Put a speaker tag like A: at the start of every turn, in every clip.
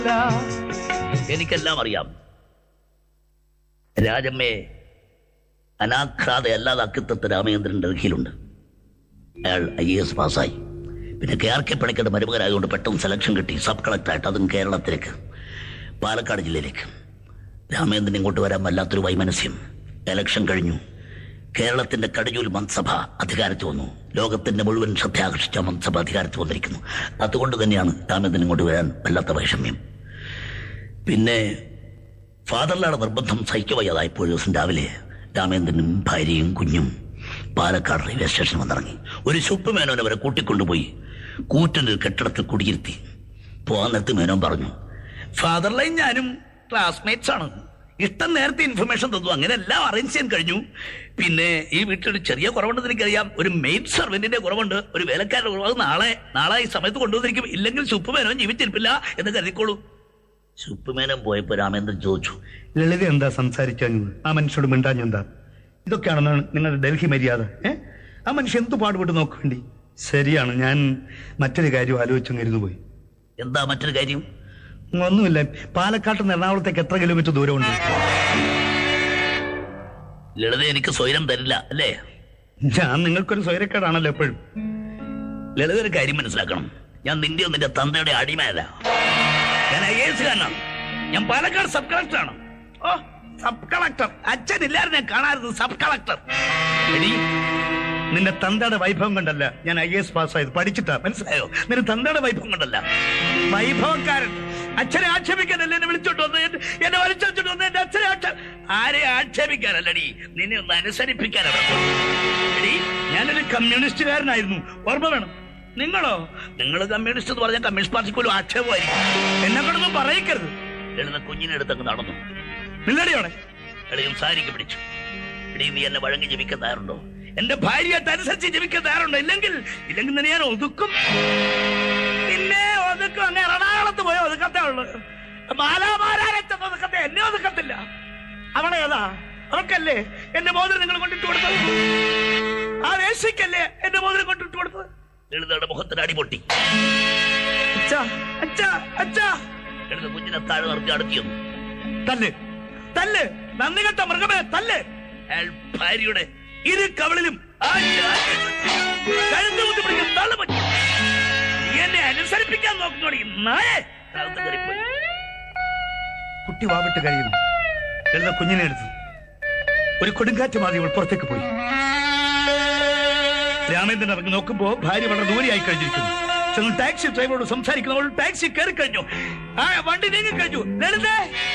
A: എനിക്കെല്ലാം അറിയാം രാജമ്മയെ അനാഘ്രാത അല്ലാതാക്കിത്തത്ത് രാമചന്ദ്രൻ ഡൽഹിയിലുണ്ട് അയാൾ ഐ എ എസ് പാസ്സായി പിന്നെ കെ ആർ കെ പണിക്കരുടെ മരുമകനായതുകൊണ്ട് പെട്ടെന്ന് സെലക്ഷൻ കിട്ടി സബ് കളക്ടറായിട്ട് അതും കേരളത്തിലേക്ക് പാലക്കാട് ജില്ലയിലേക്ക് രാമേന്ദ്രൻ ഇങ്ങോട്ട് വരാൻ വല്ലാത്തൊരു വൈമനസ്യം എലക്ഷൻ കഴിഞ്ഞു കേരളത്തിന്റെ കടിഞ്ഞൂൽ മന്ത്രിസഭ അധികാരത്തിൽ വന്നു ലോകത്തിന്റെ മുഴുവൻ ശ്രദ്ധ ആകർഷിച്ച മന്ത്രിസഭ അധികാരത്തിൽ വന്നിരിക്കുന്നു അതുകൊണ്ട് തന്നെയാണ് രാമേന്ദ്രൻ ഇങ്ങോട്ട് വരാൻ വല്ലാത്ത വൈഷമ്യം പിന്നെ ഫാദറിലാണ് നിർബന്ധം സഹിക്കവയ്യാതായപ്പോൾ ഒരു ദിവസം രാവിലെ രാമേന്ദ്രനും ഭാര്യയും കുഞ്ഞും പാലക്കാട് റെയിൽവേ സ്റ്റേഷനിൽ വന്നിറങ്ങി ഒരു ശുപ്പ് മേനോൻ അവരെ കൂട്ടിക്കൊണ്ടുപോയി കൂറ്റൻ്റെ ഒരു കെട്ടിടത്തിൽ കുടിയിരുത്തി പോകാൻ നേരത്ത് മേനോൻ പറഞ്ഞു ഫാദറിലെയും ഞാനും ക്ലാസ്മേറ്റ്സ് ആണ് ഇഷ്ടം നേരത്തെ ഇൻഫർമേഷൻ തന്നു അങ്ങനെ എല്ലാം അറേഞ്ച് ചെയ്യാൻ കഴിഞ്ഞു പിന്നെ ഈ വീട്ടിലൊരു ചെറിയ കുറവുണ്ടെന്ന് എനിക്കറിയാം ഒരു മെയ്ഡ് സർവന്റിന്റെ കുറവുണ്ട് ഒരു വേലക്കാരുടെ കുറവ് അത് നാളെ നാളെ ഈ സമയത്ത് കൊണ്ടുവന്നിരിക്കും ഇല്ലെങ്കിൽ ശുപ്പ് മേനോൻ ജീവിച്ചിരിപ്പില്ല എന്ന് കരുതിക്കോളൂ ശുപ്പുമേനം പോയപ്പോ രാമേന്ദ്രൻ ചോദിച്ചു
B: ലളിത എന്താ സംസാരിക്കാൻ ആ മനുഷ്യരോട് മിണ്ടാൻ എന്താ ഇതൊക്കെയാണെന്നാണ് നിങ്ങളുടെ ഡൽഹി മര്യാദ ഏ ആ മനുഷ്യൻ എന്ത് പാടുപെട്ട് നോക്കേണ്ടി ശരിയാണ് ഞാൻ മറ്റൊരു കാര്യം ആലോചിച്ചങ്ങിരുന്നു പോയി
A: എന്താ മറ്റൊരു കാര്യം
B: ഒന്നുമില്ല പാലക്കാട്ട് നിന്ന് എറണാകുളത്തേക്ക് എത്ര കിലോമീറ്റർ ദൂരമുണ്ട്
A: ലളിത എനിക്ക് സ്വൈരം തരില്ല അല്ലേ
B: ഞാൻ നിങ്ങൾക്കൊരു സ്വൈരക്കേടാണല്ലോ എപ്പോഴും
A: ലളിത ഒരു കാര്യം മനസ്സിലാക്കണം ഞാൻ നിന്റെ നിന്റെ തന്തയുടെ അടിമയല്ല ഞാൻ ഐ എസ് കാരനാണ് ഞാൻ പാലക്കാട് സബ് കളക്ടറാണ് ഓ സബ് കളക്ടർ അച്ഛൻ ഇല്ലായിരുന്നു ഞാൻ കാണാറുണ്ട് സബ് കളക്ടർ
B: എടി നിന്റെ തന്തയുടെ വൈഭവം കണ്ടല്ല ഞാൻ ഐ എസ് പാസ്സായത് പഠിച്ചിട്ടാ മനസ്സിലായോ
A: നിന്റെ തന്തയുടെ വൈഭവം കൊണ്ടല്ല വൈഭവക്കാരൻ അച്ഛനെ ആക്ഷേപിക്കാനല്ലേ എന്നെ വിളിച്ചോണ്ട് വന്ന് എന്നെ- എന്നെ വലിച്ചോണ്ട് വന്ന് എന്റെ അച്ഛനെ ആക്ഷേ ആരെ ആക്ഷേപിക്കാനല്ലടി നിന്നെ ഒന്ന് അനുസരിപ്പിക്കാനാണ് എടി ഞാനൊരു കമ്മ്യൂണിസ്റ്റുകാരനായിരുന്നു ഓർമ്മ വേണം നിങ്ങളോ നിങ്ങൾ കമ്മ്യൂണിസ്റ്റ് എന്ന് പറഞ്ഞാൽ കമ്മ്യൂണിസ്റ്റ് പാർട്ടിക്ക് പോലും ആക്ഷേപമായിരിക്കും എന്നെ കൊണ്ടൊന്നും പറയിക്കരുത് എഴുന്ന കുഞ്ഞിനെ അടുത്തങ്ങ് നടന്നു നില്ലടിയോടെ എളിയും സാരിക്ക് പിടിച്ചു എടി നീ എന്നെ വഴങ്ങി ജപിക്കാൻ തയ്യാറുണ്ടോ എന്റെ ഭാര്യയായിട്ട് അനുസരിച്ച് ജപിക്കാൻ തയ്യാറുണ്ടോ ഇല്ലെങ്കിൽ ഇല്ലെങ്കിൽ നിന്നെ ഞാൻ ഒതുക്കും പിന്നെ ഒതുക്കും അങ്ങ് എറണാകുളത്ത് പോയ ഒതുക്കത്തേ ഉള്ളു മാലാമാരാരെ ഒതുക്കത്തെ എന്നെ ഒതുക്കത്തില്ല അവളെ ഏതാ അവൾക്കല്ലേ എന്റെ മോതിരം നിങ്ങൾ കൊണ്ടിട്ട് കൊടുത്തത് ആ വേശിക്കല്ലേ എന്റെ മോതിരം കൊണ്ടിട്ട് കൊടുത്തത് ലളിതയുടെ മുഖത്തിന് അടിപൊട്ടി അച്ഛാ അച്ഛാ അച്ഛാ ലളിത കുഞ്ഞിനെ താഴെ നിർത്തി അടുത്തിയൊന്നു തല്ല് തല്ല് നന്ദി കെട്ട മൃഗമേ തല്ല് അയാൾ ഭാര്യയുടെ ഇരു കവളിലും ആഞ്ഞ് ആഞ്ഞ് കഴുത്ത് കുത്തി പിടിച്ച് തള്ളു പറ്റി. നീ എന്നെ അനുസരിപ്പിക്കാൻ നോക്കുന്നോടി നായേ അകത്ത് കയറിപ്പോയി.
B: കുട്ടി വാവിട്ട് കഴിയുന്നു ലളിത കുഞ്ഞിനെ എടുത്തു ഒരു കൊടുങ്കാറ്റ് മാതി അവൾ പുറത്തേക്ക് പോയി രാമേന്ദ്രൻ ഇറങ്ങി നോക്കുമ്പോ ഭാര്യ വളരെ ദൂരെയായി കഴിഞ്ഞിരിക്കുന്നു ചെന്ന് ടാക്സി ഡ്രൈവറോട് സംസാരിക്കുന്നു അവൾ ടാക്സി കയറി കഴിഞ്ഞു ആ വണ്ടി നീങ്ങി കഴിഞ്ഞു ലളിതേ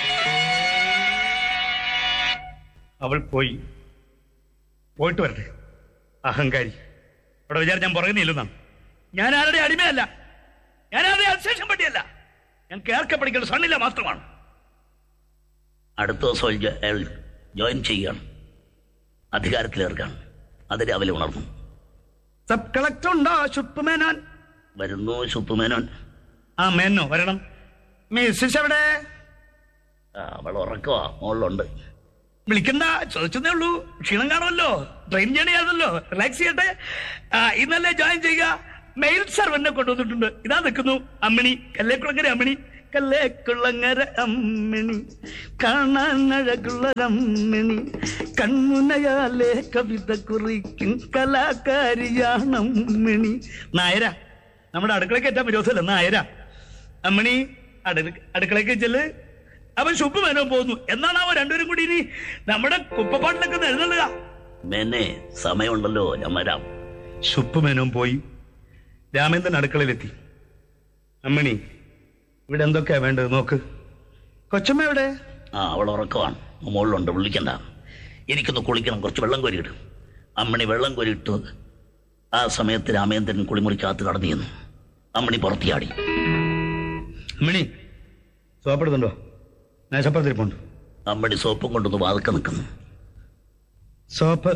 B: അവൾ പോയി പോയിട്ട് വരട്ടെ അഹങ്കാരി അവിടെ വിചാരം ഞാൻ പറയുന്നില്ലെന്നാണ്
A: ഞാൻ ആരുടെ അടിമയല്ല ഞാൻ ആരുടെ അശേഷം പറ്റിയല്ല ഞാൻ കേൾക്കെ പഠിക്കുന്ന സണ്ണില്ല മാത്രമാണ് അടുത്ത ദിവസം ജോ- അയാൾ ജോയിൻ ചെയ്യുകയാണ് അധികാരത്തിലേർക്കാണ് അത് രാവിലെ ഉണർന്നു
B: സബ് കളക്ടർ ഉണ്ടോ ശുപ്പ് മേനോൻ
A: വരുന്നു ശുത്തുമേനോൻ
B: ആ മേനോ വരണം മിസ്സിസ് എവിടെ
A: ആ, അവൾ ഉറക്കവാ മുകളിലുണ്ട്
B: വിളിക്കണ്ട ചോദിച്ചതേ ഉള്ളൂ ക്ഷീണം കാണുമല്ലോ ട്രെയിൻ ജേണി ആണല്ലോ റിലാക്സ് ചെയ്യട്ടെ ആ, ഇന്നല്ലേ ജോയിൻ ചെയ്യുക മെയിൽ സർവന്റിനെ കൊണ്ടുവന്നിട്ടുണ്ട് ഇതാ നിൽക്കുന്നു അമ്മിണി കല്ലേക്കുളങ്ങര അമ്മിണി കല്ലേക്കുളങ്ങര അമ്മിണി കാണാൻ അഴകുള്ളൊരമ്മിണി കൺമുനയാലെ കവിത കുറിക്കും കലാകാരിയാണ് അമ്മിണി നായര നമ്മുടെ അടുക്കളയ്ക്ക് ഏറ്റവും വിരോധമല്ല നായര അമ്മിണി അടുക്ക അടുക്കളയ്ക്ക് ചെല്ല് അവൻ ശുപ്പ് മേനോ പോകുന്നു എന്നാണ് അവൻ രണ്ടുപേരും കൂടി ഇനി നമ്മുടെ കുപ്പപ്പാട്ടിലൊക്കെ ഒന്ന് എഴുന്നള്ളുക
A: മേനെ സമയമുണ്ടല്ലോ ഞാൻ വരാം
B: ശുപ്പ് മേനോൻ പോയി രാമേന്ദ്രൻ അടുക്കളയിലെത്തി അമ്മിണി ഇവിടെ എന്തൊക്കെയാ വേണ്ടത് നോക്ക് കൊച്ചമ്മ എവിടെ
A: ആ അവൾ ഉറക്കമാണ് മുകളിലുണ്ട് വിളിക്കണ്ട എനിക്കൊന്ന് കുളിക്കണം കുറച്ച് വെള്ളം കോരിയിട് അമ്മണി വെള്ളം കോരിയിട്ട് ആ സമയത്ത് രാമേന്ദ്രൻ കുളിമുറിക്കകത്ത് കടന്നു ചെന്നു അമ്മണി പുറത്തിയാടി
B: അമ്മിണി സോപ്പെടുന്നുണ്ടോ മേശപ്പുറത്തിരിപ്പുണ്ട്
A: അമ്മണി സോപ്പും കൊണ്ടൊന്ന് വാതുക്കെ നിൽക്കുന്നു
B: സോപ്പ്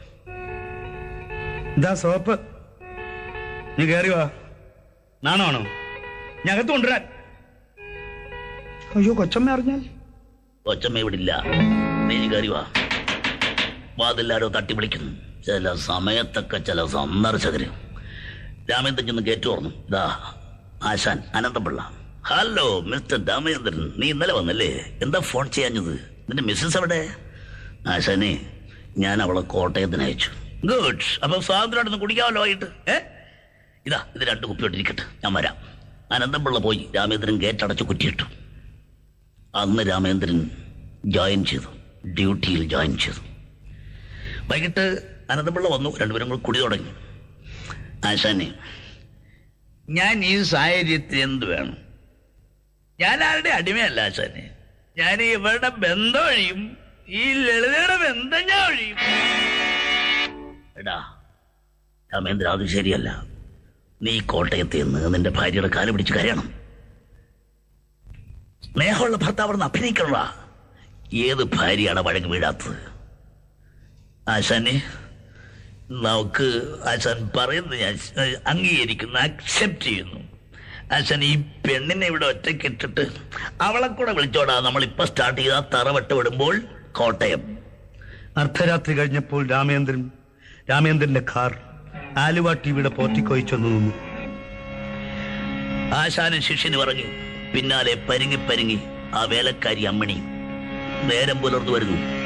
B: ഇതാ സോപ്പ് നീ കയറി വാ നാണമാണോ ഞാൻ അകത്ത് കൊണ്ടുവരാൻ അയ്യോ കൊച്ചമ്മ അറിഞ്ഞാൽ
A: കൊച്ചമ്മ ഇവിടെ ഇല്ല നീ കയറി വാ വാതില്ലാരോ തട്ടി വിളിക്കുന്നു ചില സമയത്തൊക്കെ ചില സന്ദർശകര് രാമേന്ദ്രൻ ചെന്ന് കയറ്റു തുറന്നു ഇതാ ആശാൻ അനന്തപിള്ള ഹലോ മിസ്റ്റർ ദാമചന്ദ്രൻ നീ ഇന്നലെ വന്നല്ലേ എന്താ ഫോൺ ചെയ്യാഞ്ഞത് നിന്റെ മിസ്സസ് എവിടെ ആശാനെ ഞാൻ അവളെ കോട്ടയത്തിന് അയച്ചു ഗുഡ് അപ്പൊ സ്വാതന്ത്ര്യമായിട്ടൊന്ന് കുടിക്കാമല്ലോ വൈകിട്ട് ഏ ഇതാ ഇത് രണ്ട് കുപ്പിയോട്ടിരിക്കട്ടെ ഞാൻ വരാം അനന്തപിള്ള പോയി രാമേന്ദ്രൻ ഗേറ്റ് അടച്ച് കുറ്റിയിട്ടു അന്ന് രാമേന്ദ്രൻ ജോയിൻ ചെയ്തു ഡ്യൂട്ടിയിൽ ജോയിൻ ചെയ്തു വൈകിട്ട് അനന്തപിള്ള വന്നു രണ്ടുപേരും കൂടി കുടി തുടങ്ങി ആശാനെ ഞാൻ ഈ സാഹചര്യത്തിൽ എന്ത് വേണം ഞാൻ ആരുടെ അടിമയല്ല ആശാനെ ഞാൻ ഇവരുടെ ബന്ധം ഒഴിയും ഈ ലളിതയുടെ ബന്ധം ഞാൻ ഒഴിയും എടാ രാമേന്ദ്ര അത് ശരിയല്ല നീ കോട്ടയത്ത് നിന്ന് നിന്റെ ഭാര്യയുടെ കാല് പിടിച്ച് കരയണം സ്നേഹമുള്ള ഭർത്താവെന്ന് അഭിനയിക്കണ ഏത് ഭാര്യയാണ് വഴങ്ങി വീഴാത്തത് ആശാനെ നമുക്ക് ആശാൻ പറയുന്നത് ഞാൻ അംഗീകരിക്കുന്നു അക്സെപ്റ്റ് ചെയ്യുന്നു ആശാൻ ഈ പെണ്ണിനെ ഇവിടെ ഒറ്റയ്ക്ക് ഇട്ടിട്ട് അവളെ കൂടെ വിളിച്ചോടാ നമ്മളിപ്പോ സ്റ്റാർട്ട് ചെയ്ത തറവട്ട് വിടുമ്പോൾ കോട്ടയം
B: അർദ്ധരാത്രി കഴിഞ്ഞപ്പോൾ രാമേന്ദ്രൻ രാമേന്ദ്രന്റെ കാർ ആലുവ ടിവിയുടെ പോർട്ടിക്കോയി ചെന്നു നിന്നു
A: ആശാനും ശിഷ്യനും ഇറങ്ങി പിന്നാലെ പരിങ്ങി പരിങ്ങി ആ വേലക്കാരി അമ്മണി നേരം പുലർന്നു വരുന്നു